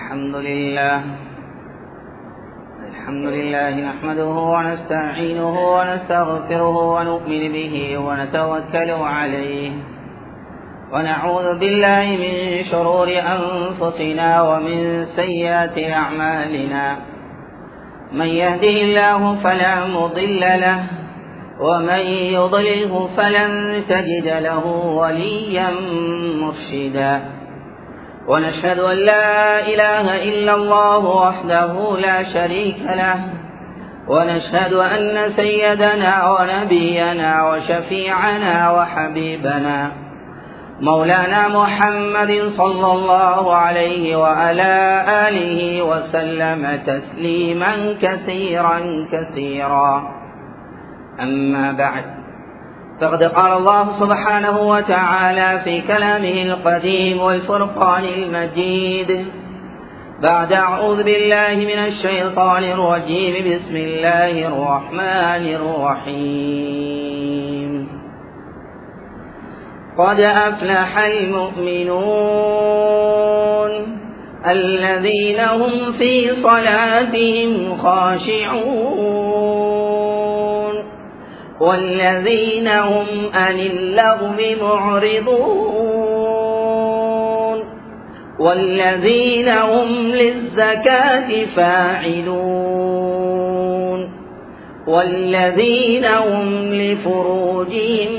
الحمد لله الحمد لله نحمده ونستعينه ونستغفره ونؤمن به ونتوكل عليه ونعوذ بالله من شرور أنفسنا ومن سيئات أعمالنا من يهده الله فلا مضل له ومن يضلله فلن تجد له وليا مرشدا ونشهد أن لا إله إلا الله وحده لا شريك له ونشهد أن سيدنا ونبينا وشفيعنا وحبيبنا مولانا محمد صلى الله عليه وعلى آله وسلم تسليما كثيرا كثيرا أما بعد فقد قال الله سبحانه وتعالى في كلامه القديم والفرقان المجيد بعد أعوذ بالله من الشيطان الرجيم بسم الله الرحمن الرحيم قد أفلح المؤمنون الذين هم في صلاتهم خاشعون والذين هم عن اللغو معرضون والذين هم للزكاة فاعلون والذين هم لفروجهم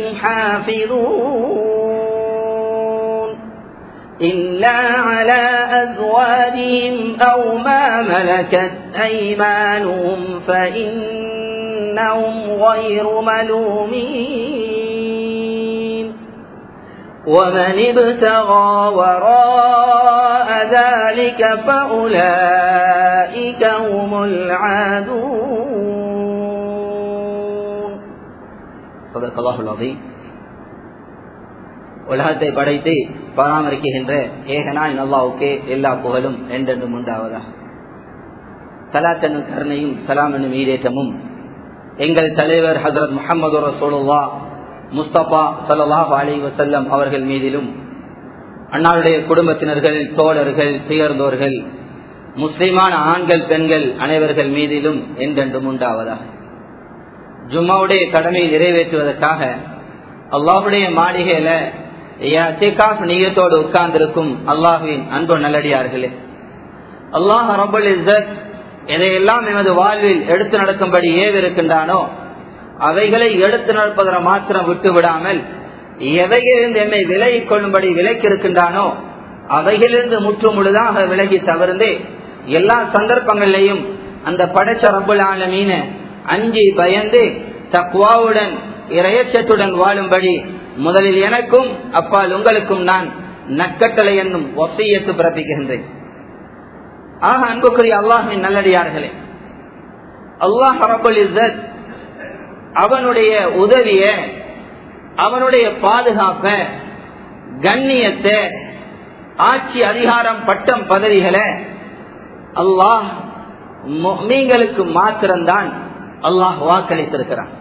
حافظون إلا على أزواجهم أو ما ملكت أيمانهم فإن إنهم غير ملومين ومن ابتغى وراء ذلك فأولئك هم العادون صدق الله العظيم உலகத்தை படைத்து பராமரிக்கின்ற ஏகனாய் நல்லாவுக்கே எல்லா புகழும் என்றென்றும் உண்டாவதா சலாத்தனும் கருணையும் சலாமனும் ஈரேற்றமும் எங்கள் தலைவர் ஹசரத் முகமது ரசோலுல்லா முஸ்தபா சல்லாஹ் அலி வசல்லம் அவர்கள் மீதிலும் அன்னாருடைய குடும்பத்தினர்கள் தோழர்கள் துயர்ந்தோர்கள் முஸ்லிமான ஆண்கள் பெண்கள் அனைவர்கள் மீதிலும் என்றென்றும் உண்டாவதா ஜும்மாவுடைய கடமையை நிறைவேற்றுவதற்காக அல்லாஹுடைய மாளிகையில நீயத்தோடு உட்கார்ந்திருக்கும் அல்லாஹுவின் அன்பு நல்லடியார்களே அல்லாஹ் ரபுல் இஸ்ஸத் எதையெல்லாம் எமது வாழ்வில் எடுத்து நடக்கும்படி ஏவிருக்கின்றானோ அவைகளை எடுத்து நடப்பதை மாத்திரம் விட்டு விடாமல் எவையிலிருந்து என்னை விலகிக் கொள்ளும்படி விலக்கி இருக்கின்றானோ அவைகளிலிருந்து முற்று முழுதாக விலகி தவிர்ந்து எல்லா சந்தர்ப்பங்களிலையும் அந்த படைச்ச ரப்புல் ஆலமீன அஞ்சி பயந்து தக்குவாவுடன் இரையச்சத்துடன் வாழும்படி முதலில் எனக்கும் அப்பால் உங்களுக்கும் நான் நற்கட்டளை என்னும் ஒசையத்து பிறப்பிக்கின்றேன் ஆக அன்புக்குரிய அல்லாஹின் நல்லடியார்களே அல்லாஹ் ரபுல் இஸ்ஸத் அவனுடைய உதவிய அவனுடைய பாதுகாப்ப கண்ணியத்தை ஆட்சி அதிகாரம் பட்டம் பதவிகளை அல்லாஹ் மீங்களுக்கு மாத்திரம்தான் அல்லாஹ் வாக்களித்திருக்கிறான்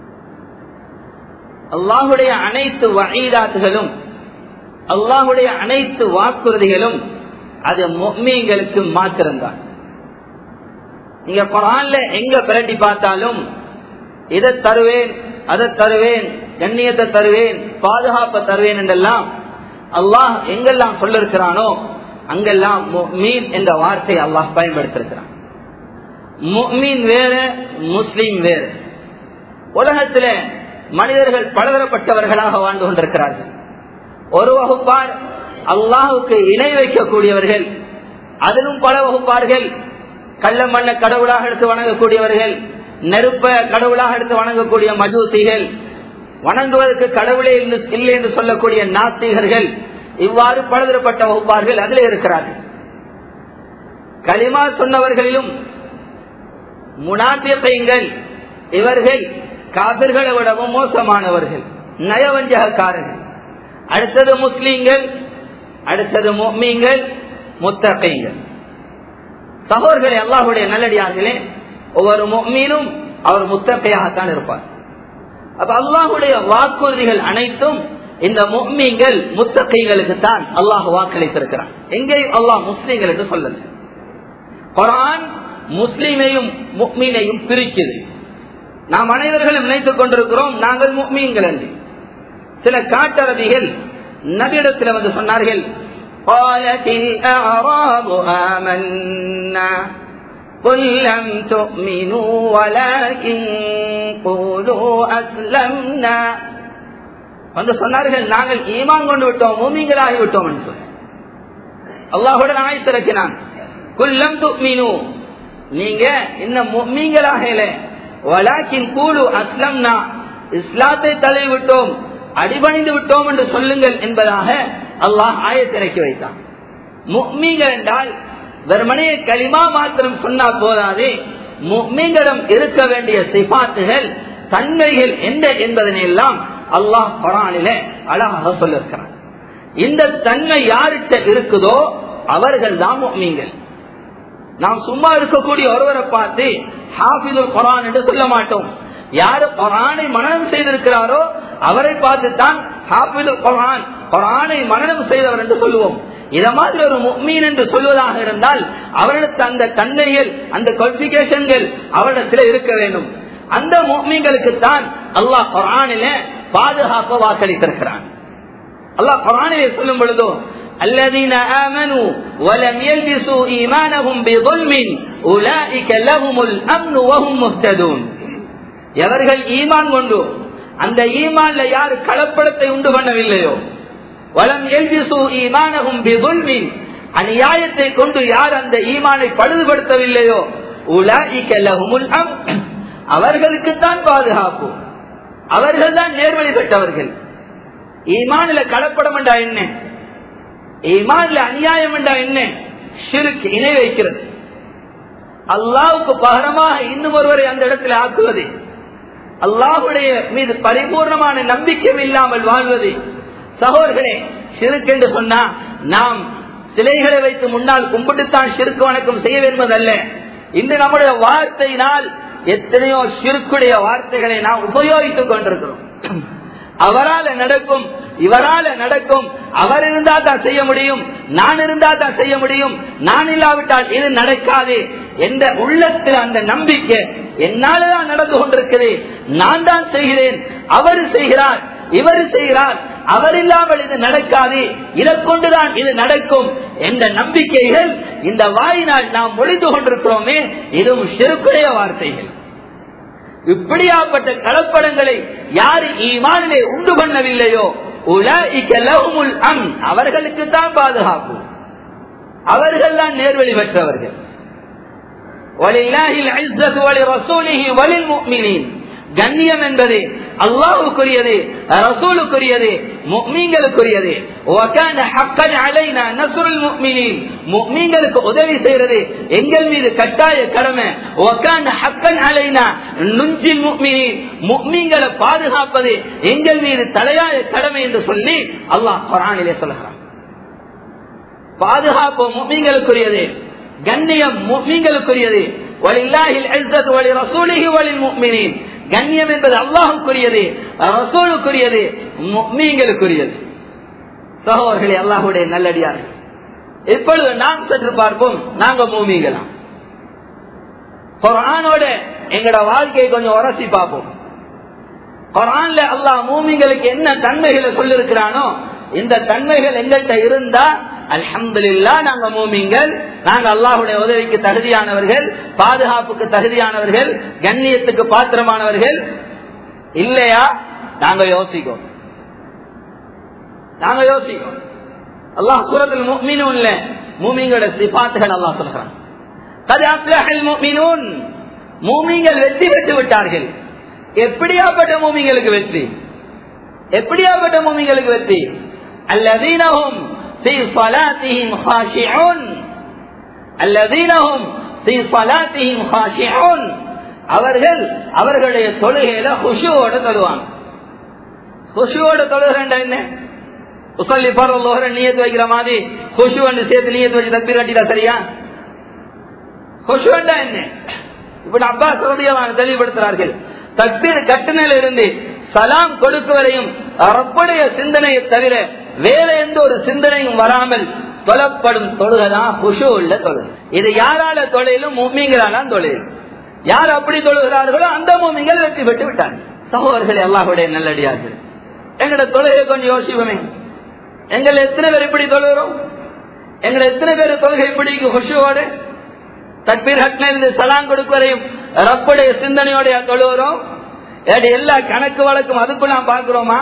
அல்லாஹுடைய அனைத்து வகைதாத்துகளும் அல்லாஹுடைய அனைத்து வாக்குறுதிகளும் அது மொம்மீங்களுக்கு மாத்திரம்தான் நீங்க குரான்ல எங்க பிரட்டி பார்த்தாலும் இதை தருவேன் அதை தருவேன் கண்ணியத்தை தருவேன் பாதுகாப்பை தருவேன் என்றெல்லாம் அல்லாஹ் எங்கெல்லாம் சொல்லிருக்கிறானோ அங்கெல்லாம் மீன் என்ற வார்த்தை அல்லாஹ் பயன்படுத்திருக்கிறான் மீன் வேற முஸ்லீம் வேறு உலகத்துல மனிதர்கள் பலதரப்பட்டவர்களாக வாழ்ந்து கொண்டிருக்கிறார்கள் ஒரு வகுப்பார் அல்லாஹுக்கு இணை வைக்கக்கூடியவர்கள் அதிலும் பல வகுப்பார்கள் கள்ள மண்ண கடவுளாக எடுத்து வணங்கக்கூடியவர்கள் நெருப்ப கடவுளாக எடுத்து வணங்கக்கூடிய மஜூசிகள் வணங்குவதற்கு கடவுளே இல்லை என்று சொல்லக்கூடிய நாத்திகர்கள் இவ்வாறு பலதரப்பட்ட வகுப்பார்கள் அதில் இருக்கிறார்கள் களிமா சொன்னவர்களிலும் முனாத்தியங்கள் இவர்கள் காபிர்களை விடவும் மோசமானவர்கள் நயவஞ்சகக்காரர்கள் அடுத்தது முஸ்லீம்கள் அடுத்தது மொம்மீங்கள் முத்தகைங்கள் சகோதரர்களே அல்லாஹுடைய நல்லடியார்களே ஒவ்வொரு மொம்மீனும் அவர் முத்தகையாகத்தான் இருப்பார் அப்ப அல்லாஹுடைய வாக்குறுதிகள் அனைத்தும் இந்த முக்மீன்கள் முத்தகைகளுக்கு தான் அல்லாஹ் வாக்களித்திருக்கிறான் எங்கேயும் அல்லாஹ் முஸ்லீம்கள் என்று சொல்லல குரான் முஸ்லிமையும் முக்மீனையும் பிரிக்குது நாம் அனைவர்களும் நினைத்துக் கொண்டிருக்கிறோம் நாங்கள் முக்மீன்கள் என்று சில காட்டரபிகள் நபியிடத்தில் வந்து சொன்னார்கள் قالت الأعراب آمنا قل لم تؤمنوا ولكن قولوا أسلمنا வந்து சொன்னார்கள் நாங்கள் ஈமான் கொண்டு விட்டோம் மூமிங்களாகி விட்டோம் என்று சொல்லி அல்லாஹுடன் ஆயத்திறக்கினான் குல்லம் துக்மினு நீங்க இன்னும் முக்மீங்களாக இல்லை வலாக்கின் கூலு அஸ்லம்னா இஸ்லாத்தை தலை விட்டோம் அடிபணிந்து விட்டோம் என்று சொல்லுங்கள் என்பதாக அல்லாஹ் ஆயத்திறக்கி வைத்தான் முக்மீங்கள் என்றால் வெறுமனைய களிமா மாத்திரம் சொன்னா போதாது முக்மீங்களிடம் இருக்க வேண்டிய சிபாத்துகள் தன்மைகள் என்ன என்பதனை எல்லாம் அல்லாஹ் குரானில அழகாக சொல்லிருக்கிறான் இந்த தன்மை யார்கிட்ட இருக்குதோ அவர்கள் தான் முக்மீங்கள் நாம் சும்மா இருக்கக்கூடிய ஒருவரை பார்த்து ஹாஃபிதுல் குரான் என்று சொல்ல மாட்டோம் யாரு குரானை மனநம் செய்திருக்கிறாரோ அவரை பார்த்து தான் ஹாஃபிதுல் குரான் குரானை மனநம் செய்தவர் என்று சொல்லுவோம் இத மாதிரி ஒரு மீன் என்று சொல்வதாக இருந்தால் அவரிடத்து அந்த தன்மைகள் அந்த குவாலிபிகேஷன்கள் அவரிடத்தில் இருக்க வேண்டும் அந்த மீன்களுக்கு தான் அல்லாஹ் குரானில பாதுகாப்பு வாக்களித்திருக்கிறான் அல்லாஹ் குரானிலே சொல்லும் பொழுதோ الذين آمنوا ولم يلبسوا إيمانهم بظلم أولئك لهم الأمن وهم مهتدون எவர்கள் ஈமான் கொண்டு அந்த ஈமான்ல யார் கலப்படத்தை உண்டு பண்ணவில்லையோ வலம் எல்பிசு ஈமானகும் பிதுல்மின் அநியாயத்தை கொண்டு யார் அந்த ஈமானை பழுதுபடுத்தவில்லையோ உலாஇக்கல்லஹுமுல் அம் அவர்களுக்குத்தான் பாதுகாப்பு அவர்கள் தான் நேர்வழி பெற்றவர்கள் ஈமானில கலப்படம் என்றா என்ன ஈமான்ல அநியாயம் என்றா என்ன ஷிருக்கு இணை வைக்கிறது அல்லாவுக்கு பகரமாக இன்னும் ஒருவரை அந்த இடத்துல ஆக்குவது அல்லாஹுடைய மீது பரிபூர்ணமான நம்பிக்கை இல்லாமல் வாழ்வது சகோதரர்களே சிறுக்கு என்று சொன்னா நாம் சிலைகளை வைத்து முன்னால் கும்பிட்டுத்தான் சிறுக்கு வணக்கம் செய்ய வேண்டுவதல்ல இன்று நம்முடைய வார்த்தையினால் எத்தனையோ சிறுக்குடைய வார்த்தைகளை நாம் உபயோகித்துக் கொண்டிருக்கிறோம் அவரால நடக்கும் இவரால நடக்கும் அவர் இருந்தா தான் செய்ய முடியும் நான் இருந்தா தான் செய்ய முடியும் நான் இல்லாவிட்டால் இது நடக்காது என்ற உள்ளத்தில் அந்த நம்பிக்கை என்னாலதான் நடந்து கொண்டிருக்கிறது நான் தான் செய்கிறேன் அவர் செய்கிறார் இவர் செய்கிறார் அவர் இல்லாமல் இது நடக்காது இதை கொண்டுதான் இது நடக்கும் என்ற நம்பிக்கைகள் இந்த வாயினால் நாம் மொழிந்து கொண்டிருக்கிறோமே இதுவும் சிறுக்குடைய வார்த்தைகள் இப்படியாப்பட்ட கலப்படங்களை யாரு ஈமானிலே உண்டு பண்ணவில்லையோ உலகில் அம் அவர்களுக்கு தான் பாதுகாப்பு அவர்கள் தான் நேர்வழி பெற்றவர்கள் கண்ணியம் என்பது அல்லாவுக்குரியது ரசூலுக்குரியது முக்மீங்களுக்குரியது முக்மீங்களுக்கு உதவி செய்யறது எங்கள் மீது கட்டாய கடமை முக்மீங்களை பாதுகாப்பது எங்கள் மீது தலையாய கடமை என்று சொல்லி அல்லாஹ் குரானிலே சொல்லுகிறான் பாதுகாப்பு முக்மீங்களுக்குரியது கண்ணியம் முக்மீங்களுக்குரியது கண்ணியம் என்பது அல்லாஹுக்குரியது ரசூலுக்குரியது மீங்களுக்குரியது சகோதரர்களே அல்லாஹுடைய நல்லடியார்கள் இப்பொழுது நாம் சென்று பார்ப்போம் நாங்க மூமிங்களாம் குரானோட எங்கட வாழ்க்கையை கொஞ்சம் உரசி பார்ப்போம் குரான்ல அல்லாஹ் மூமிங்களுக்கு என்ன தன்மைகளை சொல்லிருக்கிறானோ இந்த தன்மைகள் எங்கள்கிட்ட இருந்தா அல்ஹம்துல்லா நாங்க மூமிங்கள் நாங்க அல்லாஹுடைய உதவிக்கு தகுதியானவர்கள் பாதுகாப்புக்கு தகுதியானவர்கள் கண்ணியத்துக்கு பாத்திரமானவர்கள் இல்லையா நாங்க யோசிக்கோம் நாங்க யோசிக்கோம் அல்லாஹ் சூரத்தில் மீனும் இல்ல மூமிங்களோட சிபாத்துகள் அல்லாஹ் சொல்றான் மூமிங்கள் வெற்றி பெற்று விட்டார்கள் எப்படியாப்பட்ட மூமிங்களுக்கு வெற்றி எப்படியாப்பட்ட மூமிங்களுக்கு வெற்றி அல்லதீனவும் في صلاتهم خاشعون الذين هم في صلاتهم خاشعون அவர்கள் அவர்களுடைய தொழுகையில குஷுவோட தொழுவாங்க குஷுவோட தொழுகிறேன்டா என்ன உசல்லி பரவ நீயத்து வைக்கிற மாதிரி குஷு வந்து சேர்த்து நீயத்து வச்சு தப்பி கட்டிட்டா சரியா குஷுவண்டா என்ன இப்படி அப்பா சௌதியமான தெளிவுபடுத்துறார்கள் தக்பீர் கட்டுனில இருந்து சலாம் கொடுக்குவரையும் ரப்புடைய சிந்தனையை தவிர வேற எந்த ஒரு சிந்தனையும் வராமல் தொழப்படும் தொழுகைதான் குஷு உள்ள தொழுகை இது யாரால தொழிலும் மூமிங்களால தொழில் யார் அப்படி தொழுகிறார்களோ அந்த மூமிங்கள் வெற்றி பெற்று விட்டாங்க சகோதரர்கள் எல்லாருடைய நல்லடியார்கள் எங்கட தொழுகை கொஞ்சம் யோசிப்போமே எங்கள் எத்தனை பேர் இப்படி தொழுகிறோம் எங்களை எத்தனை பேர் தொழுகை இப்படி குஷுவோடு தற்பீர் இருந்து சலான் கொடுக்குவரையும் ரப்புடைய சிந்தனையோடைய தொழுகிறோம் எல்லா கணக்கு வழக்கும் அதுக்குள்ள நாம் பார்க்கிறோமா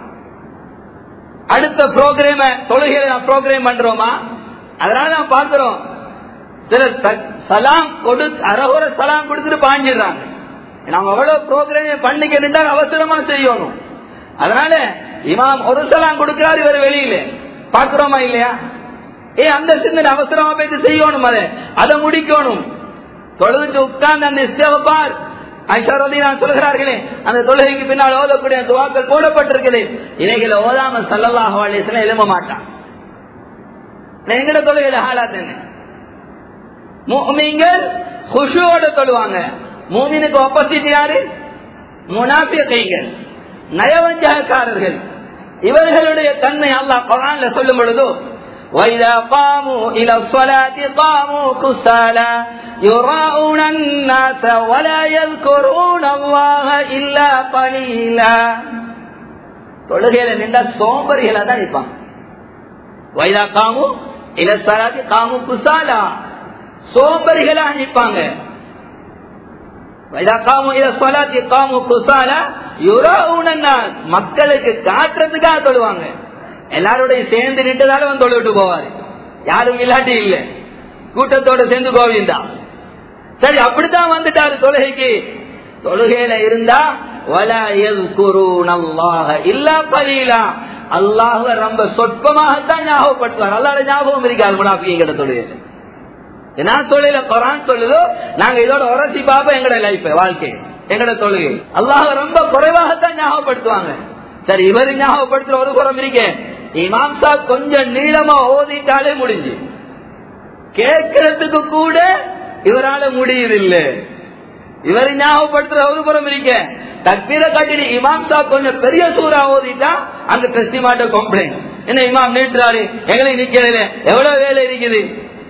அடுத்த ப்ரோக்ராம தொழுகையில நான் ப்ரோக்ராம் பண்றோமா அதனால நான் பார்க்கிறோம் சிலர் சலாம் கொடு அறகுற சலாம் கொடுத்துட்டு பாஞ்சிடுறாங்க நம்ம எவ்வளவு ப்ரோக்ராம் பண்ணிக்கிட்டு அவசரமா செய்யணும் அதனால இமாம் ஒரு சலாம் கொடுக்கிறார் இவர் வெளியில பாக்குறோமா இல்லையா ஏ அந்த சிந்தனை அவசரமா போயிட்டு செய்யணும் அதை அதை முடிக்கணும் தொழுதுட்டு உட்கார்ந்து அந்த இஸ்தேவப்பார் ஐஷாரதி நான் சொல்கிறார்களே அந்த தொழுகைக்கு பின்னால் ஓதக்கூடிய துவாக்கள் போடப்பட்டிருக்குது இவைகளை ஓதாம சல்லல்லாஹ் அலிஸ்லாம் எழும்ப மாட்டான் எங்கட தொழுகையில ஹாலாத் என்ன மூமிங்கள் குஷுவோட தொழுவாங்க மூமினுக்கு ஆப்போசிட் யாரு முனாபியங்கள் நயவஞ்சகக்காரர்கள் இவர்களுடைய தன்மை அல்லாஹ் குரான்ல சொல்லும் பொழுதோ وإذا قاموا إلى الصلاة قاموا كسالى يراءون الناس ولا يذكرون الله إلا قليلا தொழுகையில நின்றா சோம்பரிகளா தான் நிற்பாங்க வைதா காமு இல சலாத்தி காமு குசாலா சோம்பரிகளா நிற்பாங்க வைதா காமு இல சலாத்தி காமு குசாலா மக்களுக்கு காட்டுறதுக்காக தொழுவாங்க எல்லாரோடைய சேர்ந்து நின்றதால வந்து தொழுவிட்டு போவாரு யாரும் இல்லாட்டி இல்ல கூட்டத்தோட சேர்ந்து கோவிந்தா சரி அப்படித்தான் வந்துட்டாரு தொழுகைக்கு தொழுகையில இருந்தா இல்லா பலீலா அல்லாஹ ரொம்ப சொற்பமாகத்தான் ஞாபகப்படுத்துவார் அல்லாட ஞாபகம் இருக்காது முனாபிங்கிற தொழுகையில நான் தொழில குரான் சொல்லுதோ நாங்க இதோட உரசி பாப்போம் எங்கட லைஃப் வாழ்க்கை எங்கட தொழுகை அல்லாஹ் ரொம்ப குறைவாகத்தான் ஞாபகப்படுத்துவாங்க சரி இவரு ஞாபகப்படுத்துற ஒரு குறம் இருக்கேன் இமாம் சாப் கொஞ்சம் நீளமா ஓதிட்டாலே முடிஞ்சு கேட்கறதுக்கு கூட இவரால முடியுதில்லை இவர் ஞாபகப்படுத்துற ஒரு புறம் இருக்க தக்பீர காட்டி இமாம் சாப் கொஞ்சம் பெரிய சூறா ஓதிட்டா அந்த கிறிஸ்டி மாட்ட கம்ப்ளைண்ட் என்ன இமாம் நீட்டுறாரு எங்களை நிக்கிறது எவ்வளவு வேலை இருக்குது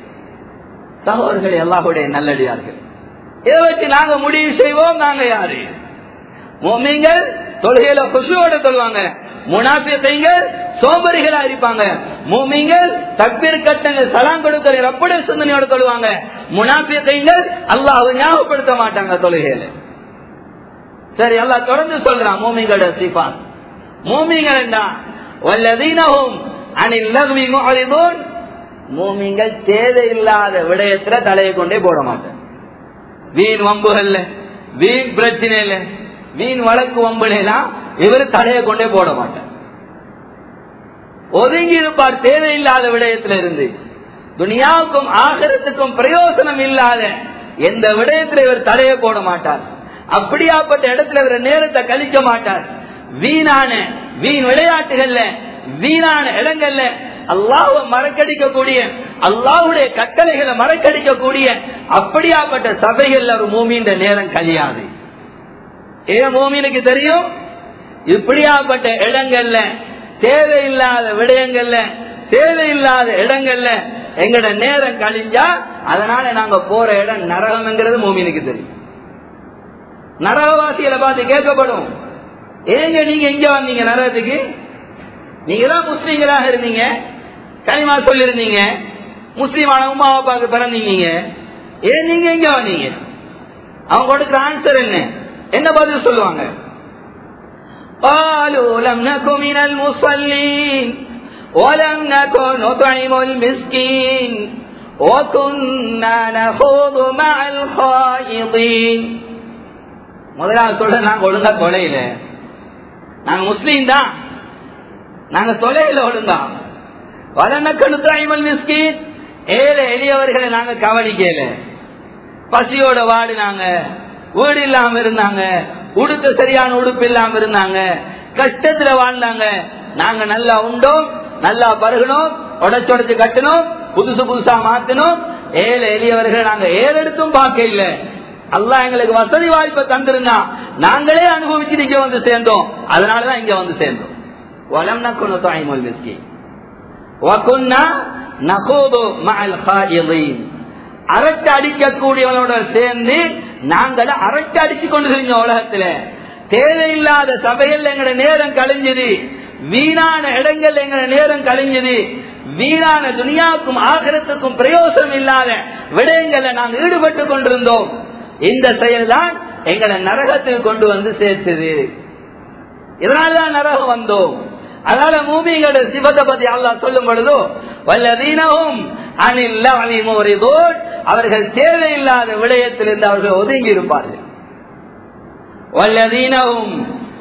சகோதரர்கள் எல்லாருடைய நல்லடியார்கள் இதை வச்சு நாங்க முடிவு செய்வோம் நாங்க யாரு மோமிங்கள் தொழுகையில குஷுவோட சொல்லுவாங்க முனாபியத்தைங்கள் சோம்பரிகளா இருப்பாங்க மூமிங்கள் தக்பீர் கட்டங்கள் சலாம் கொடுக்கிற அப்படி சிந்தனையோட சொல்லுவாங்க முனாபியத்தைங்கள் அல்லாஹ் ஞாபகப்படுத்த மாட்டாங்க தொழுகையில சரி அல்லாஹ் தொடர்ந்து சொல்றான் மூமிங்களோட சிபான் மூமிங்கள் என்ன வல்லதீனஹும் அனில் லக்வி முஅரிதுன் மூமிங்கள் தேவையில்லாத விடயத்துல தலையை கொண்டே போட மாட்டாங்க வீண் வம்புகள்ல வீண் பிரச்சனையில வீண் வழக்கு வம்புலாம் இவர் தலையை கொண்டே போட மாட்டார் ஒதுங்கி இருப்பார் தேவையில்லாத விடயத்துல இருந்து துனியாவுக்கும் ஆகரத்துக்கும் பிரயோசனம் இல்லாத எந்த விடயத்துல இவர் தலையை போட மாட்டார் அப்படியாப்பட்ட இடத்துல இவர் நேரத்தை கழிக்க மாட்டார் வீணான வீண் விளையாட்டுகள்ல வீணான இடங்கள்ல அல்லாஹ மறக்கடிக்கக்கூடிய அல்லாஹுடைய கட்டளைகளை மறக்கடிக்கக்கூடிய அப்படியாப்பட்ட சபைகள்ல ஒரு மூமின்ற நேரம் கழியாது ஏன் மூமினுக்கு தெரியும் இப்படியாப்பட்ட இடங்கள்ல தேவையில்லாத விடயங்கள்ல தேவையில்லாத இடங்கள்ல எங்கட நேரம் கழிஞ்சா அதனால நாங்க போற இடம் நரகம்ங்கிறது மூமினுக்கு தெரியும் நரகவாசிகளை பார்த்து கேட்கப்படும் ஏங்க நீங்க எங்க வந்தீங்க நரகத்துக்கு நீங்க தான் முஸ்லீம்களாக இருந்தீங்க களிமா சொல்லிருந்தீங்க முஸ்லீமான உமா அப்பாவுக்கு பிறந்தீங்க ஏன் நீங்க எங்க வந்தீங்க அவங்க கொடுக்குற ஆன்சர் என்ன என்ன பதில் சொல்லுவாங்க قالوا لم نكن من المصلين ولم نكن نطعم المسكين وكنا نخوض مع الخائضين முதலாவது சொல்ற நாங்க ஒழுங்கா தொலைல நாங்க முஸ்லீம் தான் நாங்க தொலைல ஒழுங்கா வளனக்கணுத்தாய்மல் மிஸ்கின் ஏழை எளியவர்களை நாங்க கவனிக்கல பசியோட வாடினாங்க வீடு இல்லாம இருந்தாங்க உடுக்க சரியான உடுப்பு இல்லாம இருந்தாங்க கஷ்டத்துல வாழ்ந்தாங்க நாங்க நல்லா உண்டோம் நல்லா பருகணும் உடச்சுடைச்சு கட்டணும் புதுசு புதுசா மாத்தணும் ஏழை எளியவர்கள் நாங்க ஏழெடுத்தும் பார்க்க இல்ல அல்லா எங்களுக்கு வசதி வாய்ப்பை தந்திருந்தா நாங்களே அனுபவிச்சு இங்க வந்து சேர்ந்தோம் அதனாலதான் இங்க வந்து சேர்ந்தோம் வளம் நக்குன்னு தாய்மொழி மிஸ்கி வக்குன்னா நகோது மஅல் காயிதீன் அரட்டை அடிக்கக்கூடியவனோட சேர்ந்து நாங்கள் அரட்டை அடிச்சு கொண்டு செஞ்சோம் உலகத்துல தேவையில்லாத சபையில் எங்கட நேரம் கழிஞ்சது வீணான இடங்கள் எங்கட நேரம் கழிஞ்சது வீணான துனியாவுக்கும் ஆகரத்துக்கும் பிரயோசனம் இல்லாத விடயங்களை நாங்கள் ஈடுபட்டு கொண்டிருந்தோம் இந்த செயல்தான் எங்களை நரகத்தில் கொண்டு வந்து சேர்த்தது இதனால்தான் நரகம் வந்தோம் அதனால மூமிகளோட சிவத்தை பத்தி அல்லா சொல்லும் பொழுதோ வல்லதீனவும் அனில் அனிமோரிதோர் அவர்கள் தேவையில்லாத விடயத்திலிருந்து அவர்கள் ஒதுங்கி இருப்பார்கள் வல்லதீனவும்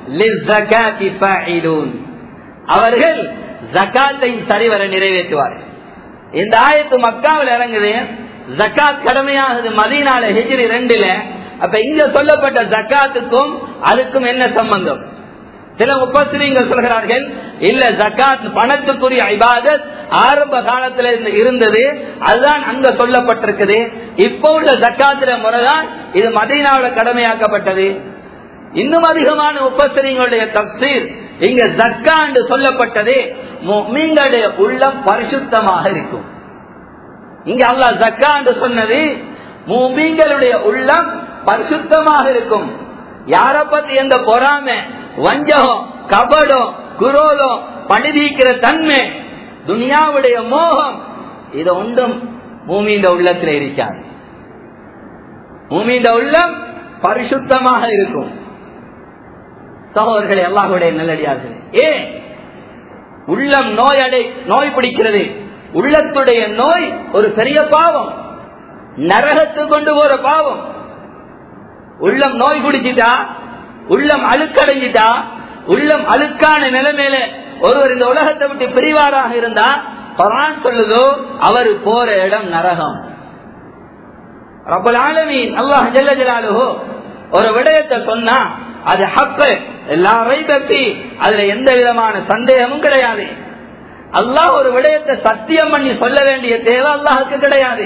அவர்கள் ஜக்காத்தை சரிவர நிறைவேற்றுவார்கள் இந்த ஆயத்து மக்காவில் இறங்குது ஜக்காத் கடமையாகுது மதியனால ஹெஜ்ரி ரெண்டுல அப்ப இங்க சொல்லப்பட்ட ஜக்காத்துக்கும் அதுக்கும் என்ன சம்பந்தம் சில முப்பசிரியங்கள் சொல்கிறார்கள் இல்ல ஜக்காத் பணத்துக்குரிய ஐபாதத் ஆரம்ப காலத்துல இருந்தது அதுதான் அங்க சொல்லப்பட்டிருக்குது இப்ப உள்ள ஜக்காத்துல முறைதான் இது மதீனாவில் கடமையாக்கப்பட்டது இன்னும் அதிகமான முப்பசிரியங்களுடைய தப்சீர் இங்க ஜக்கா என்று சொல்லப்பட்டது மீங்களுடைய உள்ளம் பரிசுத்தமாக இருக்கும் இங்க அல்லாஹ் ஜக்கா என்று சொன்னது மூமீங்களுடைய உள்ளம் பரிசுத்தமாக இருக்கும் யார பத்தி எந்த பொறாம வஞ்சகம் கபடம் குரோதம் பணிதிக்கிற தன்மை துனியாவுடைய மோகம் இது ஒன்றும் பூமியின் உள்ளத்தில் இருக்காது பூமியின் உள்ளம் பரிசுத்தமாக இருக்கும் சகோதரர்களை எல்லாருடைய நல்லடியார்கள் ஏன் உள்ளம் நோய் அடை நோய் பிடிக்கிறது உள்ளத்துடைய நோய் ஒரு பெரிய பாவம் நரகத்து கொண்டு போற பாவம் உள்ளம் நோய் குடிச்சிட்டா உள்ளம் அழுக்கடைஞ்சிட்டா உள்ளம் அழுக்கான நிலைமையில ஒருவர் இந்த உலகத்தை விட்டு பிரிவாராக இருந்தா பரான் சொல்லுதோ அவர் போற இடம் நரகம் ரப்பல் ஆலமீன் அல்லாஹ் ஜல்ல ஜலாலுஹு ஒரு விடயத்தை சொன்னா அது ஹக்கு எல்லாரை பற்றி அதுல எந்த விதமான சந்தேகமும் கிடையாது அல்லாஹ் ஒரு விடயத்தை சத்தியம் பண்ணி சொல்ல வேண்டிய தேவை அல்லாஹுக்கு கிடையாது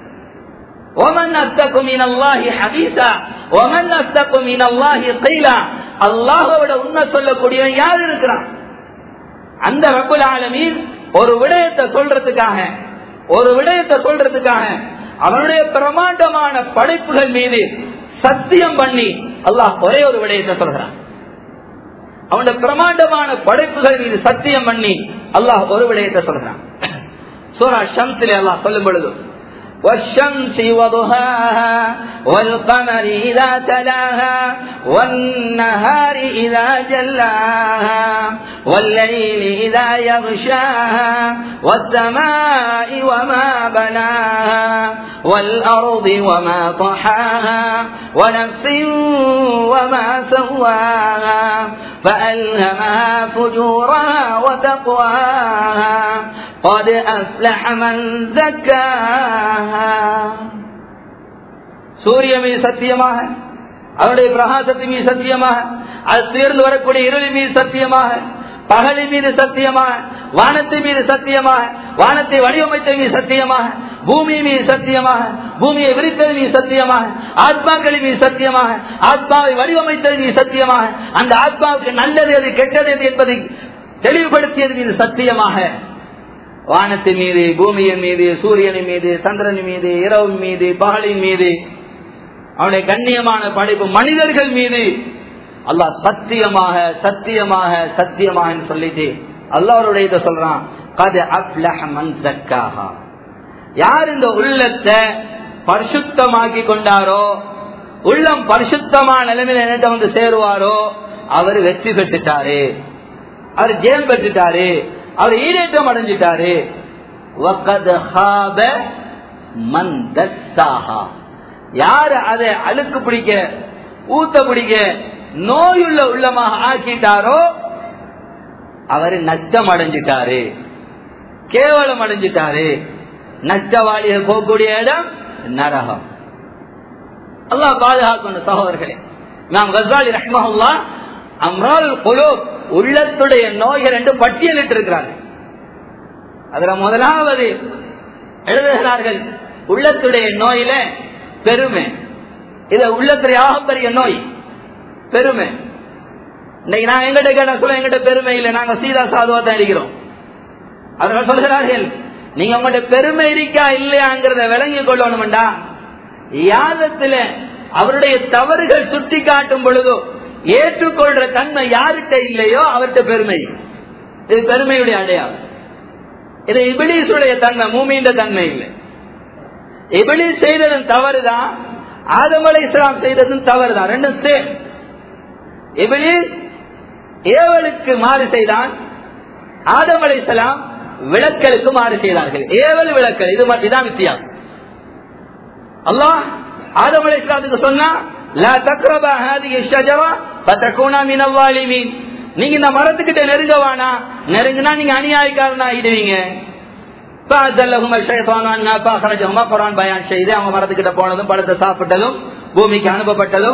ومن أصدق من الله حديثا ومن أصدق من الله قيلا அல்லாஹ்வோட உண்மை சொல்லக்கூடியவன் யார் இருக்கிறான் அந்த ரப்புல் ஆலமீன் ஒரு விடயத்தை சொல்றதுக்காக ஒரு விடயத்தை சொல்றதுக்காக அவனுடைய பிரமாண்டமான படைப்புகள் மீது சத்தியம் பண்ணி அல்லாஹ் ஒரே ஒரு விடயத்தை சொல்றான் அவனுடைய பிரமாண்டமான படைப்புகள் மீது சத்தியம் பண்ணி அல்லாஹ் ஒரு விடயத்தை சொல்றான் சூரா ஷம்ஸிலே அல்லாஹ் சொல்லும் பொழுது والشمس وضحاها والقمر إذا تلاها والنهار إذا جلاها والليل إذا يغشاها والسماء وما بناها والأرض وما طحاها ونفس وما سواها فألهمها فجورها وتقواها قد أفلح من زكاها சூரிய மீது சத்தியமாக அவருடைய பிரகாசத்தின் மீது சத்தியமாக அது சேர்ந்து வரக்கூடிய இருளின் மீது சத்தியமாக பகலின் மீது சத்தியமாக வானத்தின் மீது சத்தியமாக வானத்தை வடிவமைத்த மீது சத்தியமாக பூமி மீது சத்தியமாக பூமியை விரித்தது மீது சத்தியமாக ஆத்மாக்களின் மீது சத்தியமாக ஆத்மாவை வடிவமைத்தது மீது சத்தியமாக அந்த ஆத்மாவுக்கு நல்லது எது கெட்டது எது என்பதை தெளிவுபடுத்தியது மீது சத்தியமாக வானத்தின் மீது பூமியின் மீது சூரியனின் மீது சந்திரனின் மீது இரவின் மீது பகலின் மீது அவனுடைய கண்ணியமான படைப்பு மனிதர்கள் மீது அல்லாஹ் சத்தியமாக சத்தியமாக சத்தியமாக சொல்லிட்டு அல்லாஹருடைய இதை சொல்றான் கது அப்லஹ மன் சக்காஹா யார் இந்த உள்ளத்தை பரிசுத்தமாக்கி கொண்டாரோ உள்ளம் பரிசுத்தமான நிலைமையில என்ன வந்து சேருவாரோ அவர் வெற்றி பெற்றுட்டாரு அவர் ஜெயம் பெற்றுட்டாரு அவர் ஈடேற்றம் அடைஞ்சிட்டாரு யாரு அதை அழுக்கு பிடிக்க ஊத்த பிடிக்க நோயுள்ள உள்ளமாக ஆக்கிட்டாரோ அவரு நச்சம் அடைஞ்சிட்டாரு கேவலம் அடைஞ்சிட்டாரு நச்சவாளிய போகக்கூடிய இடம் நரகம் அல்லாஹ் பாதுகாக்கணும் சகோதரர்களே நாம் கசாலி ரஹ்மஹுல்லா அம்ரால் குலோ உள்ளத்துடைய நோய்கள் என்று பட்டியலிட்டு இருக்கிறார்கள் அதுல முதலாவது எழுதுகிறார்கள் உள்ளத்துடைய நோயில பெருமை இது உள்ளத்துடைய ஆகப்பெரிய நோய் பெருமை இன்னைக்கு நான் எங்கிட்ட கேட்ட சொல்ல எங்கிட்ட பெருமை இல்லை நாங்க சீதா சாதுவா தான் அடிக்கிறோம் அவர்கள் சொல்கிறார்கள் நீங்க உங்களோட பெருமை இருக்கா இல்லையாங்கிறத விளங்கி கொள்ளணும்டா யாதத்துல அவருடைய தவறுகள் சுட்டி காட்டும் பொழுதோ ஏற்றுக்கொள்ற தன்மை யார்கிட்ட இல்லையோ அவர்கிட்ட பெருமை இது பெருமையுடைய அடையாளம் இது இபிலிசுடைய தன்மை மூமியின் தன்மை இல்லை இபிலிஸ் செய்ததும் தவறுதான் ஆதமலை இஸ்லாம் செய்ததும் தவறுதான் ரெண்டும் சேம் இபிலிஸ் ஏவலுக்கு மாறு செய்தான் ஆதம் அலை விளக்கலுக்கு மாறு செய்தார்கள் ஏவல் விளக்கல் இது இதான் வித்தியாசம் அல்லாஹ் ஆதம் அலை இஸ்லாத்துக்கு சொன்னா லா தக்ரபா ஹாதிஹி ஷஜரா ஃபதகுனா மினல் ஸாலிமீன் நீங்க இந்த மரத்துக்கிட்ட நெருங்க வேணா நெருங்கினா நீங்க அநியாயக்காரனா ஆயிடுவீங்க குரான் பயான் செய்து அவங்க மரத்துக்கிட்ட போனதும் பழத்தை சாப்பிட்டதும் பூமிக்கு அனுப்பப்பட்டதும்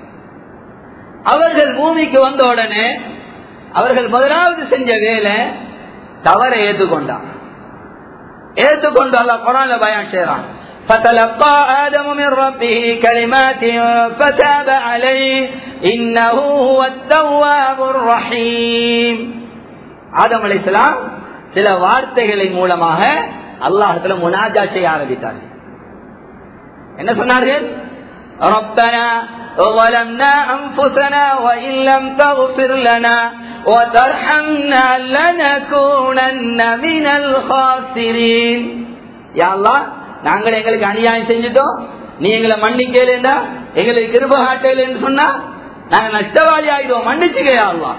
அவர்கள் பூமிக்கு வந்த உடனே அவர்கள் முதலாவது செஞ்ச வேலை தவறை ஏற்றுக்கொண்டான் ஏற்றுக்கொண்டு அல்ல குரான்ல பயான் செய்யறான் فتلقى آدم من ربه كلمات فتاب عليه إنه هو التواب الرحيم ஆதம் அலைஹிஸ்ஸலாம் சில வார்த்தைகளின் மூலமாக அல்லாஹத்துல முனாஜா செய்ய ஆரம்பித்தார்கள் என்ன சொன்னார்கள் ربنا ظلمنا أنفسنا وإن لم تغفر لنا وترحمنا لنكونن من الخاسرين يا الله நாங்கள் எங்களுக்கு அநியாயம் செஞ்சுட்டோம் நீ எங்களை மன்னிக்கலா எங்களுக்கு கிருப காட்டலன்னு சொன்னா நாங்க நஷ்டவாளி ஆயிடுவோம் மன்னிச்சுக்கையா அல்லா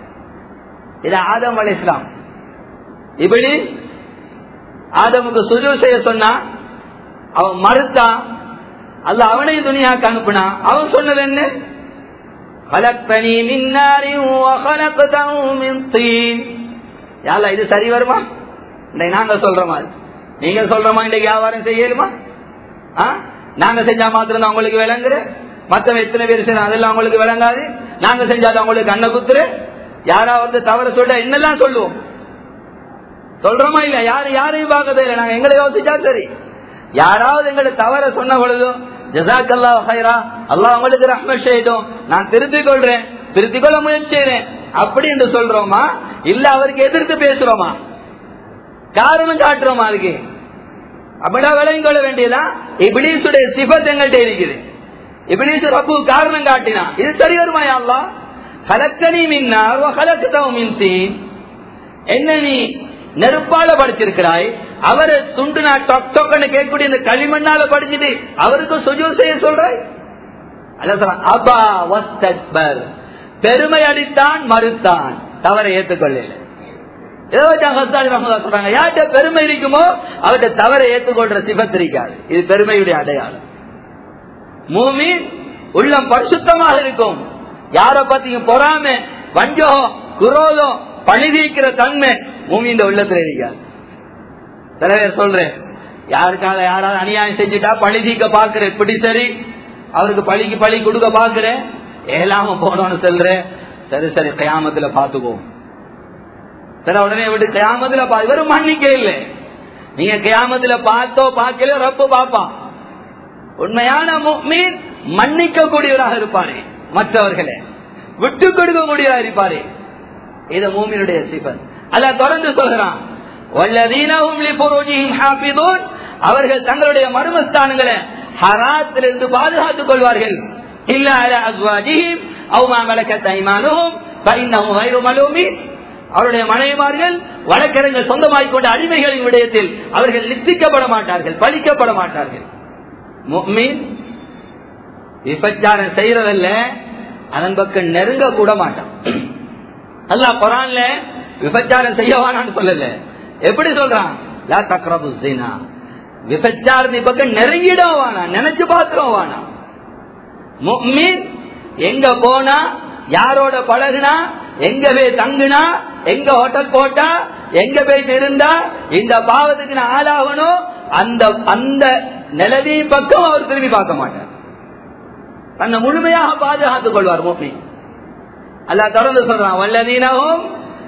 இது ஆதம் அலி இஸ்லாம் இப்படி ஆதமுக்கு சுஜு செய்ய சொன்னா அவன் மறுத்தான் அல்ல அவனையும் துணியாக்க அனுப்புனா அவன் சொன்னது என்ன خلقتني من نار وخلقته من طين யால இது சரி வருமா இன்னைக்கு நாங்க சொல்ற மாதிரி நீங்க சொல்ற மாதிரி இன்னைக்கு வியாபாரம் செய்யலுமா நாங்க செஞ்சா மாத்திரம் தான் உங்களுக்கு விளங்குற மத்தவன் எத்தனை பேர் செய்யணும் அதெல்லாம் உங்களுக்கு விளங்காது நாங்க செஞ்சாதான் உங்களுக்கு கண்ண குத்துரு யாராவது தவற சொல்ல என்னெல்லாம் சொல்லுவோம் சொல்றோமா இல்ல யாரு யாரையும் பார்க்கறது இல்லை நாங்க எங்களை யோசிச்சா சரி யாராவது எங்களை தவற சொன்ன பொழுதும் ஜசாக்கல்லா ஹைரா அல்லாஹ் உங்களுக்கு ரஹ்மத் செய்தோம் நான் திருத்திக் கொள்றேன் திருத்திக் கொள்ள முயற்சி செய்றேன் அப்படி என்று சொல்றோமா இல்ல அவருக்கு எதிர்த்து பேசுறோமா காரணம் காட்டுறோமா அதுக்கு அப்படின்னா விளங்கி கொள்ள வேண்டியதா இபிலீசுடைய சிபத் எங்கள்கிட்ட இருக்குது இபிலீசு ரப்பு காரணம் காட்டினா இது சரி வருமா அல்லா கலக்கனி மின்னார் கலக்குதவும் மின்தீன் என்ன நீ நெருப்பால படிச்சிருக்கிறாய் அவரு சுண்டுனா டொக் டொக்கன்னு கேட்கக்கூடிய இந்த களிமண்ணால படிச்சுட்டு அவருக்கு சுஜு செய்ய சொல்றாய் அபா வஸ்தக்பர் பெருமை அடித்தான் மறுத்தான் தவறை ஏற்றுக்கொள்ள சொல்றாங்க யார்கிட்ட பெருமை இருக்குமோ அவர்கிட்ட தவறை ஏற்றுக்கொள்ற சிபத் இருக்காது இது பெருமையுடைய அடையாளம் மூமி உள்ளம் பரிசுத்தமாக இருக்கும் யார பத்தியும் பொறாம வஞ்சகம் குரோதம் பழிதீக்கிற தன்மை பூமி இந்த உள்ளத்துல இருக்காது சில பேர் சொல்றேன் யாருக்கால யாராவது அநியாயம் செஞ்சுட்டா பழி தீக்க பாக்குறேன் இப்படி சரி அவருக்கு பழிக்கு பழி கொடுக்க பாக்குறேன் ஏலாம போனோம்னு சொல்றேன் சரி சரி கயாமத்துல பாத்துக்கோ சரி உடனே விட்டு கயாமத்துல பா இவரும் மன்னிக்க இல்லை நீங்க கயாமத்துல பார்த்தோ பார்க்கல ரப்பு பாப்பான் உண்மையான மீன் மன்னிக்க கூடியவராக இருப்பாரு மற்றவர்களே விட்டு கொடுக்க கூடியவராக இருப்பாரு இது மூமினுடைய சிபன் அல்ல தொடர்ந்து சொல்கிறான் அவர்கள் தங்களுடைய மர்மஸ்தானங்களை ஹராத்திலிருந்து பாதுகாத்துக் கொள்வார்கள் இல்ல அவருடைய மனைவிமார்கள் வழக்கறிஞர் சொந்தமாகிக் கொண்ட அடிமைகளின் விடயத்தில் அவர்கள் நித்திக்கப்பட மாட்டார்கள் பழிக்கப்பட மாட்டார்கள் விபச்சாரம் செய்யறதல்ல அதன் பக்கம் நெருங்க கூட மாட்டான் அல்லா குரான்ல விபச்சாரம் செய்யவானான்னு சொல்லல எப்படி சொல்றான் லா தக்ரபு சீனா விபச்சாரத்தை பக்கம் நெருங்கிடும் வானா நினைச்சு பாத்துரும் வானா முக்மீன் எங்க போனா யாரோட பழகுனா எங்க போய் தங்குனா எங்க ஹோட்டல் போட்டா எங்க போய் இருந்தா இந்த பாவத்துக்கு நான் ஆளாகணும் அந்த அந்த நிலவி பக்கம் அவர் திரும்பி பார்க்க மாட்டார் தன்னை முழுமையாக பாதுகாத்துக் கொள்வார் மோமி அல்லா தொடர்ந்து சொல்றான் வல்லதீனவும்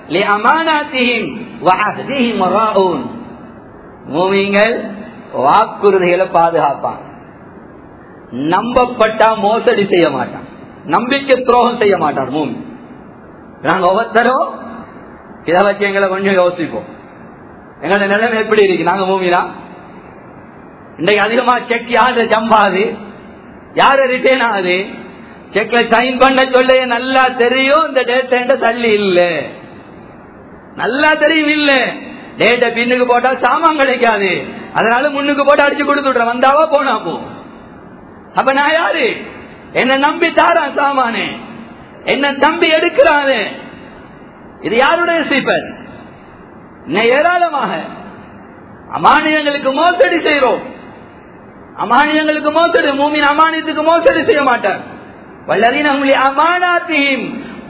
மூமிங்கள் வாக்குறுதிகளை பாதுகாப்பான் நம்பப்பட்டா மோசடி செய்ய மாட்டான் நம்பிக்கை துரோகம் செய்ய மாட்டார் மூமி நாங்க ஒவ்வொருத்தரும் இதை வச்சு எங்களை கொஞ்சம் யோசிப்போம் எங்களோட நிலைமை எப்படி இருக்கு நாங்க மூமினா இன்னைக்கு அதிகமா செக் யாரு ஜம்பாது யாரு ரிட்டர்ன் ஆகுது செக்ல சைன் பண்ண சொல்ல நல்லா தெரியும் இந்த டேட் தள்ளி இல்ல நல்லா தெரியும் இல்ல டேட்ட பின்னுக்கு போட்டா சாமான் கிடைக்காது அதனால முன்னுக்கு போட்டு அடிச்சு கொடுத்துடுறேன் வந்தாவா போனா போ அப்ப நான் யாரு என்ன நம்பி தாரான் சாமானு என்ன நம்பி எடுக்கிறானு இது யாருடைய சீப்பர் இன்னும் ஏராளமாக அமானியங்களுக்கு மோசடி செய்யறோம் அமானியங்களுக்கு மோசடி மூமின் அமானியத்துக்கு மோசடி செய்ய மாட்டார் வல்லதீன அமானாத்தியும்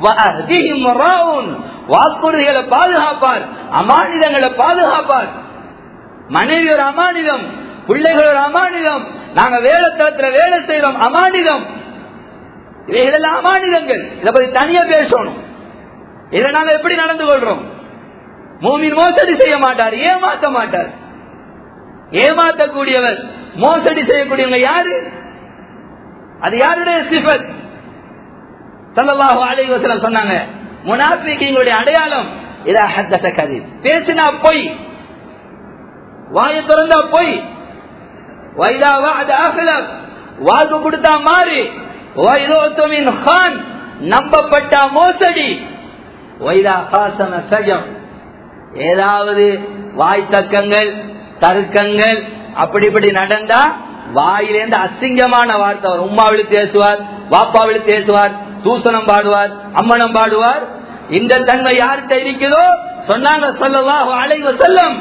வாக்குறுதிகளை பாதுகாப்பார் அமானிதங்களை பாதுகாப்பார் மனைவி ஒரு அமானிதம் பிள்ளைகள் ஒரு அமானிதம் நாங்க வேலை தளத்துல வேலை செய்யறோம் அமானிதம் இவைகளெல்லாம் அமானிதங்கள் இதை பத்தி தனியா பேசணும் இதை நாங்க எப்படி நடந்து கொள்றோம் மூமின் மோசடி செய்ய மாட்டார் ஏமாத்த மாட்டார் ஏமாத்தக்கூடியவர் மோசடி செய்யக்கூடியவங்க யாரு அது யாருடைய சிபத் சல்லல்லாஹு அலைஹி வஸல்லம் சொன்னாங்க முனாஃபிகீங்களுடைய அடையாளம் இதா ஹத்தஸ கதீப் பேசினா பொய் வாயை திறந்தா பொய் வைதா வஅத அஹ்லப் வாக்கு கொடுத்தா மாறி வைதோத்துமின் கான் நம்பப்பட்ட மோசடி வைதா காசன சஜம் ஏதாவது வாய் தக்கங்கள் தர்க்கங்கள் அப்படி இப்படி நடந்தா வாயிலேந்து அசிங்கமான வார்த்தை வரும் உம்மா விழுத்து பேசுவார் வாப்பா விழுத்து பேசுவார் தூசணம் பாடுவார் அம்மனம் பாடுவார் இந்த தன்மை யார்கிட்ட இருக்குதோ சொன்னாங்க சொல்லலாம் அலைவ செல்லம்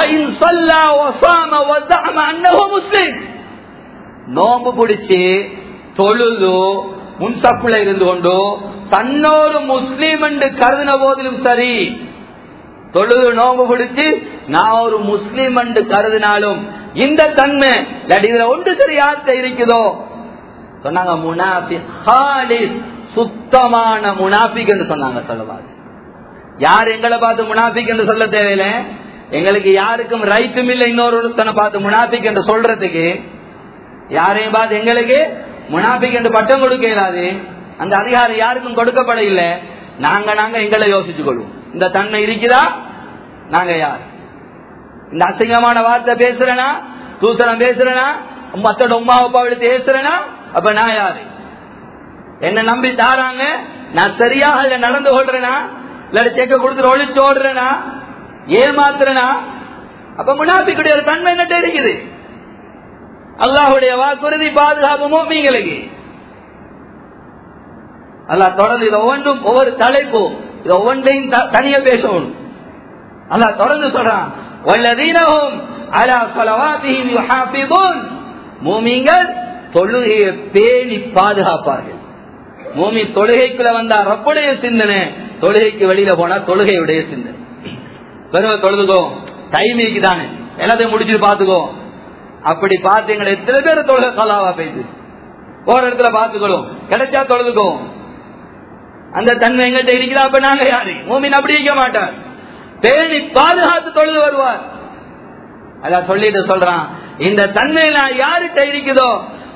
முஸ்லிம் நோம்பு பிடிச்சு தொழுது முன்சப்புல இருந்து கொண்டு தன்னோரு முஸ்லீம் என்று கருதின போதிலும் சரி தொழுது நோம்பு பிடிச்சு நான் ஒரு முஸ்லீம் என்று கருதினாலும் இந்த தன்மை இதுல ஒன்று சரி யார்கிட்ட இருக்குதோ சொன்னாங்க முனாபி ஹாலிஸ் சுத்தமான முனாபிக் என்று சொன்னாங்க சொல்லவாது யார் எங்களை பார்த்து முனாபிக் என்று சொல்ல தேவையில்லை எங்களுக்கு யாருக்கும் ரைட்டும் இல்லை இன்னொருத்தனை பார்த்து முனாபிக் என்று சொல்றதுக்கு யாரையும் பார்த்து எங்களுக்கு முனாபிக் என்று பட்டம் கொடுக்க இயலாது அந்த அதிகாரம் யாருக்கும் கொடுக்கப்பட இல்லை நாங்க நாங்க எங்களை யோசிச்சு கொள்வோம் இந்த தன்மை இருக்குதா நாங்க யார் இந்த அசிங்கமான வார்த்தை பேசுறேனா தூசணம் பேசுறேனா மத்தோட உமா அப்பா எடுத்து பேசுறேனா அப்ப நான் யாரு என்ன நம்பி தாராங்க நான் சரியாக அதுல நடந்து கொள்றேனா இல்லாட்டி செக்க கொடுத்துட்டு ஒழிச்சு ஓடுறேனா ஏமாத்துறேனா அப்ப முனாபிக்குடைய ஒரு தன்மை என்ன இருக்குது அல்லாஹுடைய வாக்குறுதி பாதுகாப்பு மோமிங்களுக்கு அல்லாஹ் தொடர்ந்து இதை ஒவ்வொன்றும் ஒவ்வொரு தலைப்பும் இதை ஒவ்வொன்றையும் தனியா பேசணும் அல்லாஹ் தொடர்ந்து சொல்றான் வல்லதீனஹும் அலா ஸலவாத்திஹிம் யுஹாஃபிதுன் மூமின்கள் தொழுகையை பேணி பாதுகாப்பார்கள் மூமி தொழுகைக்குள்ள வந்தா ரப்புடைய சிந்தனை தொழுகைக்கு வெளியில போனா தொழுகையுடைய சிந்தனை பெருமை தொழுதுக்கோ டைம் இருக்குதானே எல்லாத்தையும் முடிச்சுட்டு பாத்துக்கோ அப்படி பார்த்து எங்களை எத்தனை பேர் தொழுகை கலாவா போயிட்டு ஒரு இடத்துல பாத்துக்கணும் கிடைச்சா தொழுதுக்கோ அந்த தன்மை எங்கிட்ட இருக்கிறா அப்ப நாங்க யாரு மூமின் அப்படி இருக்க மாட்டார் பேணி பாதுகாத்து தொழுது வருவார் அதான் சொல்லிட்டு சொல்றான் இந்த தன்மை நான் யாருகிட்ட இருக்குதோ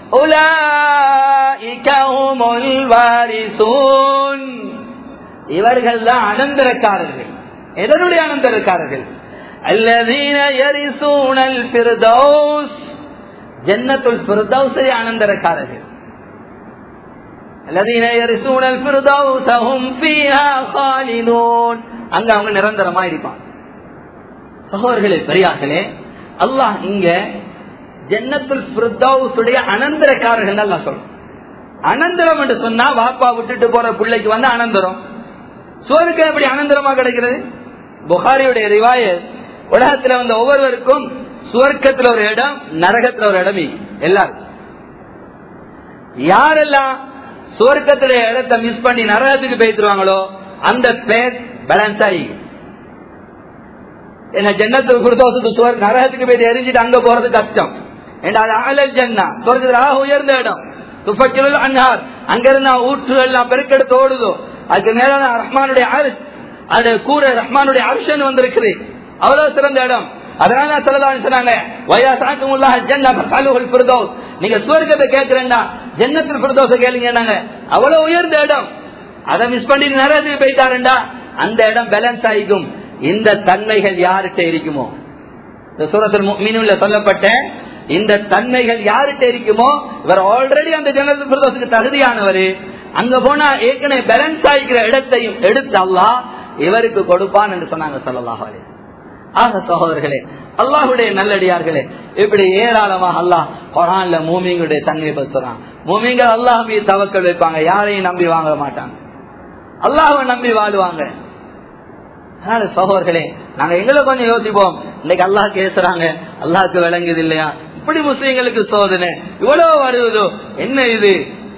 இவர்கள் தான் அனந்தரக்காரர்கள் எதனுடைய அனந்தரக்காரர்கள் அல்லதீன யரிசூனல் ஃபிர்தௌஸ் ஜன்னத்துல் ஃபிர்தௌஸை அனந்தரக்காரர்கள் الذين يرثون الفردوس هم فيها خالدون அங்க அவங்க நிரந்தரமா இருப்பான் சகோதரர்களே பெரியார்களே அல்லாஹ் இங்க ஜன்னத்துல் ஃபிர்தௌஸுடைய அனந்தரக்காரர்கள் அல்லாஹ் சொல்றான் அனந்தரம் என்று சொன்னா வாப்பா விட்டுட்டு போற பிள்ளைக்கு வந்து அனந்தரம் சோருக்கு எப்படி அனந்தரமா கிடைக்கிறது புகாரியுடைய ரிவாய உலகத்துல வந்த ஒவ்வொருவருக்கும் சுவர்க்கத்துல ஒரு இடம் நரகத்துல ஒரு இடம் எல்லாரும் யாரெல்லாம் சுவர்க்கத்துல இடத்தை மிஸ் பண்ணி நரகத்துக்கு போய்த்துருவாங்களோ அந்த பேர் பேலன்ஸ் ஆகி என்ன ஜன்னத்துக்கு கொடுத்த சுவர் நரகத்துக்கு போயிட்டு எரிஞ்சிட்டு அங்க போறது கஷ்டம் அது அகலல் ஜன்னா சொர்க்கத்துல ஆக உயர்ந்த இடம் துஃபக்கிருள் அன்னார் அங்க இருந்தா ஊற்றுகள் பெருக்கெடுத்து ஓடுதோ அதுக்கு மேலான ரஹ்மானுடைய அரிஷ் அது கூற ரஹ்மானுடைய அரிஷன் வந்திருக்குது அவ்வளவு சிறந்த இடம் அதனால சொல்லலாம் சொன்னாங்க வயா சாக்குமுல்லா ஜன்னா காலுகள் பிரதோஸ் நீங்க சுவர்க்கத்தை கேட்கிறேன்னா ஜன்னத்தில் பிரதோஷ கேளுங்க அவ்வளவு உயர்ந்த இடம் அதை மிஸ் பண்ணிட்டு நிறைய போயிட்டாருண்டா அந்த இடம் பேலன்ஸ் ஆகிக்கும் இந்த தன்மைகள் யார்கிட்ட இருக்குமோ இந்த சூரத்தில் மீனுல சொல்லப்பட்ட இந்த தன்மைகள் யாருகிட்ட இருக்குமோ இவர் ஆல்ரெடி அந்த ஜனரல் பிரதோஷத்துக்கு தகுதியானவர் அங்க போனா ஏற்கனவே பேலன்ஸ் ஆகிக்கிற இடத்தையும் எடுத்து அல்லாஹ் இவருக்கு கொடுப்பான் என்று சொன்னாங்க சல்லல்லாஹு அலைஹி ஆக சகோதரர்களே அல்லாஹுடைய நல்லடியார்களே இப்படி ஏராளமாக அல்லாஹ் குரான்ல மூமிங்களுடைய தன்மையை பத்துறான் மூமிங்கள் அல்லாஹ் மீது தவக்கல் வைப்பாங்க யாரையும் நம்பி வாங்க மாட்டாங்க அல்லாஹை நம்பி வாழுவாங்க அதனால சகோதரர்களே நாங்க எங்களை கொஞ்சம் யோசிப்போம் இன்னைக்கு அல்லாஹ் பேசுறாங்க அல்லாஹ்க்கு விளங்குது இல்லையா இப்படி முஸ்லீம்களுக்கு சோதனை இவ்வளவு வருவதோ என்ன இது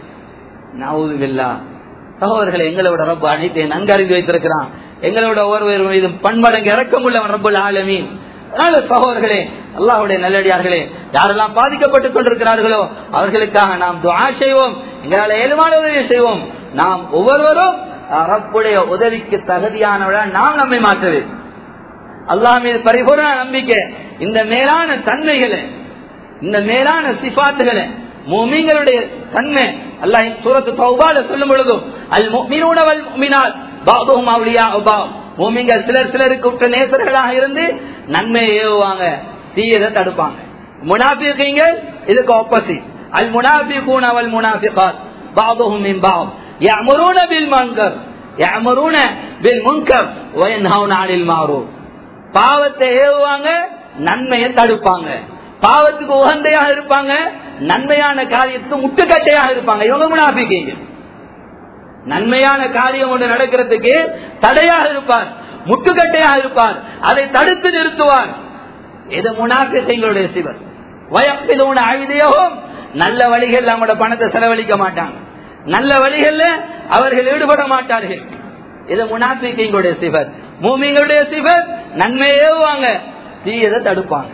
நவுதுவில்லா சகோதரர்களை எங்களோட ரப்பு அனைத்தையும் நன்கு அறிந்து வைத்திருக்கிறான் எங்களோட ஒருவர் மீது பண்படங்கு இறக்கம் உள்ளவன் ரப்புல் ஆலமீன் அதனால சகோதரர்களே அல்லாஹுடைய நல்லடியார்களே யாரெல்லாம் பாதிக்கப்பட்டுக் கொண்டிருக்கிறார்களோ அவர்களுக்காக நாம் துவா செய்வோம் எங்களால் ஏழுமான உதவி செய்வோம் நாம் ஒவ்வொருவரும் ரப்புடைய உதவிக்கு தகுதியானவள நாம் நம்மை மாற்றுது அல்லாஹ் மீது பரிபூர்ண நம்பிக்கை இந்த மேலான தன்மைகளை இந்த மேலான சிபாத்துகளை மூமிங்களுடைய தன்மை அல்லாஹ் சூரத்து தௌபால சொல்லும் பொழுதும் அல் முஃமினூன வல் முஃமினாத் பாதுஹும் அவ்லியா பாவ் மூமிங்கள் சிலர் சிலருக்கு உற்ற நேசர்களாக இருந்து நன்மையை ஏவுவாங்க தீயதை தடுப்பாங்க முனாபிகீங்கள் இதுக்கு ஆப்போசிட் அல் முனாபிகூன வல் முனாபிகாத் பாதுஹும் மின் பாவ் يأمرون بالمنكر يأمرون بالمنكر وينهون عن المعروف பாவத்தை ஏவுவாங்க நன்மையை தடுப்பாங்க பாவத்துக்கு உகந்தையாக இருப்பாங்க நன்மையான காரியத்துக்கு முட்டுக்கட்டையாக இருப்பாங்க இவங்க முனாபிக்கீங்க நன்மையான காரியம் ஒன்று நடக்கிறதுக்கு தடையாக இருப்பார் முட்டுக்கட்டையாக இருப்பார் அதை தடுத்து நிறுத்துவார் இது முனாபிகளுடைய சிவர் வயப்பிதோன அழுதியவும் நல்ல வழிகள் நம்மளோட பணத்தை செலவழிக்க மாட்டாங்க நல்ல வழிகள்ல அவர்கள் ஈடுபட மாட்டார்கள் இது முனாபிகளுடைய சிவர் மூமிங்களுடைய சிவர் நன்மையே ஏவுவாங்க தீயதை தடுப்பாங்க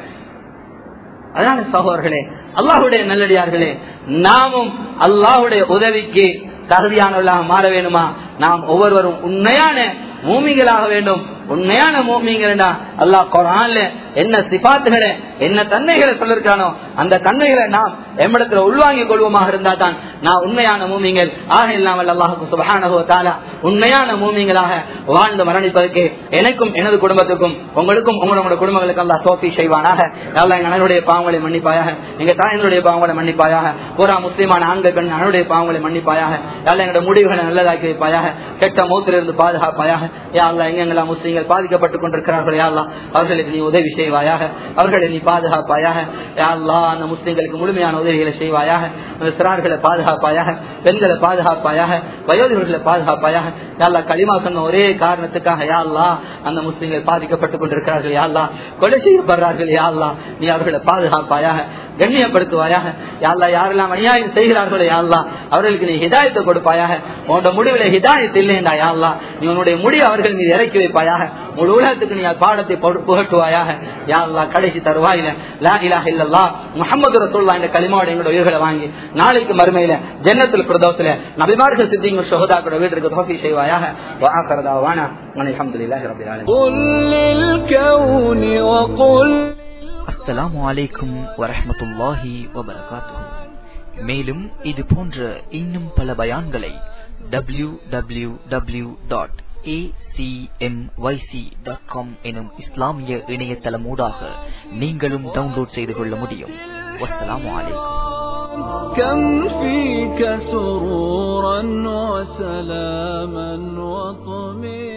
அதனால சகோதரர்களே அல்லாஹுடைய நல்லடியார்களே நாமும் அல்லாஹுடைய உதவிக்கு தகுதியானவர்களாக மாற வேணுமா நாம் ஒவ்வொருவரும் உண்மையான மூமிகளாக வேண்டும் உண்மையான மூமிகள் அல்லாஹ் குரான்ல என்ன சிபாத்துகளை என்ன தன்மைகளை சொல்லிருக்கானோ அந்த தன்மைகளை நாம் எம்மிடத்துல உள்வாங்கிக் கொள்வோமாக இருந்தா தான் நான் உண்மையான மூமிங்கள் ஆக இல்லாமல் அல்லாஹுக்கு சுபகான உண்மையான மூமிங்களாக வாழ்ந்து மரணிப்பதற்கு எனக்கும் எனது குடும்பத்துக்கும் உங்களுக்கும் உங்களோட குடும்பங்களுக்கு அல்லாஹ் தோப்பி செய்வானாக அல்லா எங்க அண்ணனுடைய பாவங்களை மன்னிப்பாயாக எங்க தாயினுடைய பாவங்களை மன்னிப்பாயாக பூரா முஸ்லிமான ஆண்கள் பெண் அண்ணனுடைய பாவங்களை மன்னிப்பாயாக அல்ல எங்களுடைய முடிவுகளை நல்லதாக்கி வைப்பாயாக கெட்ட மூத்திலிருந்து பாதுகாப்பாயாக யா அல்லா எங்கெங்கெல்லாம் முஸ்லீம்கள் பாதிக்கப்பட்டுக் கொண்டிருக்கிறார்கள் யா அல்லா அவர்களுக்கு நீ உதவி செய்வாயாக அவர்களை நீ பாதுகாப்பாயாக யா அல்லா அந்த முஸ்லீம்களுக்கு முழுமையான உதவிகளை செய்வாயாக அந்த சிறார்களை பாதுகாப்பாயாக பெண்களை பாதுகாப்பாயாக வயோதிகர்களை பாதுகாப்பாயாக யா அல்லா களிமா சொன்ன ஒரே காரணத்துக்காக யா அல்லா அந்த முஸ்லீம்கள் பாதிக்கப்பட்டுக் கொண்டிருக்கிறார்கள் யா அல்லா கொலை செய்யப்படுறார்கள் யா அல்லா நீ அவர்களை பாதுகாப்பாயாக கண்ணியப்படுத்துவாயாக யாழ்லா யாரெல்லாம் அநியாயம் செய்கிறார்களோ யாழ்லா அவர்களுக்கு நீ ஹிதாயத்தை கொடுப்பாயாக உன்னோட முடிவுல ஹிதாயத்து இல்லைண்டா யாழ்லா நீ உன்னுடைய முடிவு அவர்கள் மீது இறக்கி வைப்பாயாக முழு உலகத்துக்கு நீ பாடத்தை புகட்டுவாயாக யாழ்லா கடைசி தருவாயில லா இலாஹ இல்லல்லா முகமது ரசூல்லா இந்த களிமாவோட எங்களோட உயிர்களை வாங்கி நாளைக்கு மறுமையில ஜன்னத்தில் பிரதோசில நபிமார்கள் சித்திங்க சுகதாக்களோட வீட்டுக்கு தோஃபி செய்வாயாக வாக்கரதா வானா அலமதுல்லாஹி ரபில் ஆலமீன் قل للكون وقل அஸ்ஸலாமு அலைக்கும் வரஹ்மத்துல்லாஹி வபரகாத்துஹு மேலும் இது போன்ற இன்னும் பல பயான்களை W W W dot dot com எனும் இஸ்லாமிய இணையதளமூடாக நீங்களும் டவுன்லோட் செய்து கொள்ள முடியும் வஸ்ஸலாமு அலைக்கும் كم فيك سرورا وسلاما وطمئنا